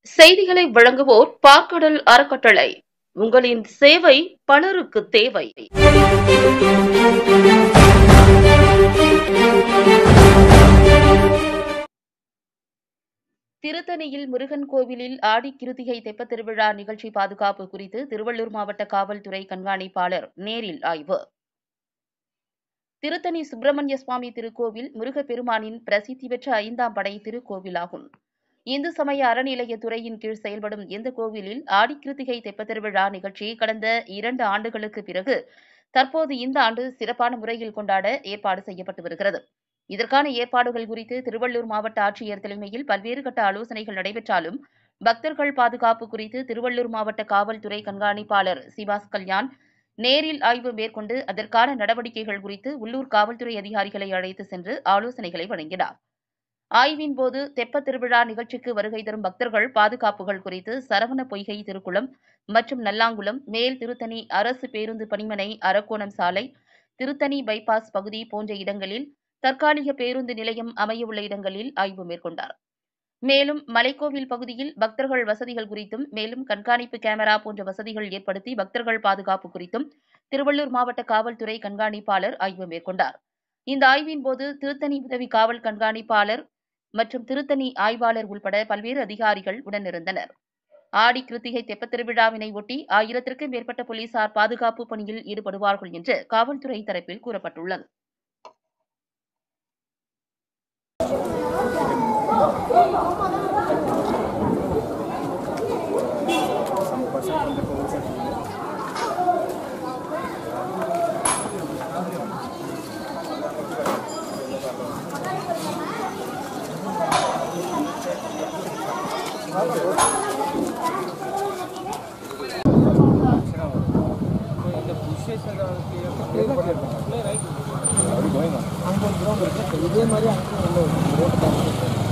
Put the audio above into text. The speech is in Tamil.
செய்திகளை வழங்குவோர் பாக்கடல் அறக்கட்டளை உங்களின் சேவை பலருக்கு தேவை திருத்தணியில் முருகன் கோவிலில் ஆடி கிருத்திகை தெப்பத் திருவிழா நிகழ்ச்சி பாதுகாப்பு குறித்து திருவள்ளூர் மாவட்ட காவல்துறை கண்காணிப்பாளர் நேரில் ஆய்வு திருத்தணி சுப்பிரமணிய சுவாமி திருக்கோவில் முருகப்பெருமானின் பிரசித்தி பெற்ற ஐந்தாம் படை திருக்கோவிலாகும் இந்து சமய அறநிலையத்துறையின் கீழ் செயல்படும் இந்த கோவிலில் ஆடிக்கிருத்திகை தெப்பத் திருவிழா நிகழ்ச்சி கடந்த இரண்டு ஆண்டுகளுக்கு பிறகு தற்போது இந்த ஆண்டு சிறப்பான முறையில் கொண்டாட ஏற்பாடு செய்யப்பட்டு வருகிறது இதற்கான ஏற்பாடுகள் குறித்து திருவள்ளூர் மாவட்ட ஆட்சியர் தலைமையில் பல்வேறு கட்ட ஆலோசனைகள் நடைபெற்றாலும் பக்தர்கள் பாதுகாப்பு குறித்து திருவள்ளூர் மாவட்ட காவல்துறை கண்காணிப்பாளர் சிவாஸ் கல்யாண் நேரில் ஆய்வு மேற்கொண்டு அதற்கான நடவடிக்கைகள் குறித்து உள்ளூர் காவல்துறை அதிகாரிகளை அழைத்து சென்று ஆலோசனைகளை வழங்கினார் ஆய்வின் போது தெப்பத் திருவிழா நிகழ்ச்சிக்கு வருகை தரும் பக்தர்கள் பாதுகாப்புகள் குறித்து சரவண பொய்கை திருக்குளம் மற்றும் நல்லாங்குளம் மேல் திருத்தணி அரசு பேருந்து பணிமனை அரக்கோணம் சாலை திருத்தணி பைபாஸ் பகுதி போன்ற இடங்களில் தற்காலிக பேருந்து நிலையம் அமையவுள்ள இடங்களில் ஆய்வு மேற்கொண்டார் மேலும் மலைக்கோவில் பகுதியில் பக்தர்கள் வசதிகள் குறித்தும் மேலும் கண்காணிப்பு கேமரா போன்ற வசதிகள் ஏற்படுத்தி பக்தர்கள் பாதுகாப்பு குறித்தும் திருவள்ளூர் மாவட்ட காவல்துறை கண்காணிப்பாளர் ஆய்வு மேற்கொண்டார் இந்த ஆய்வின் போது திருத்தணி உதவி காவல் கண்காணிப்பாளர் மற்றும் திருத்தணி ஆய்வாளர் உள்பட பல்வேறு அதிகாரிகள் உடனிருந்தனர் ஆடி கிருத்திகை தெப்பத் திருவிழாவினை ஒட்டி ஆயிரத்திற்கும் மேற்பட்ட போலீசார் பாதுகாப்பு பணியில் ஈடுபடுவார்கள் என்று காவல்துறை தரப்பில் கூறப்பட்டுள்ளது இதே மாதிரி அங்கே உள்ள ரோட்டு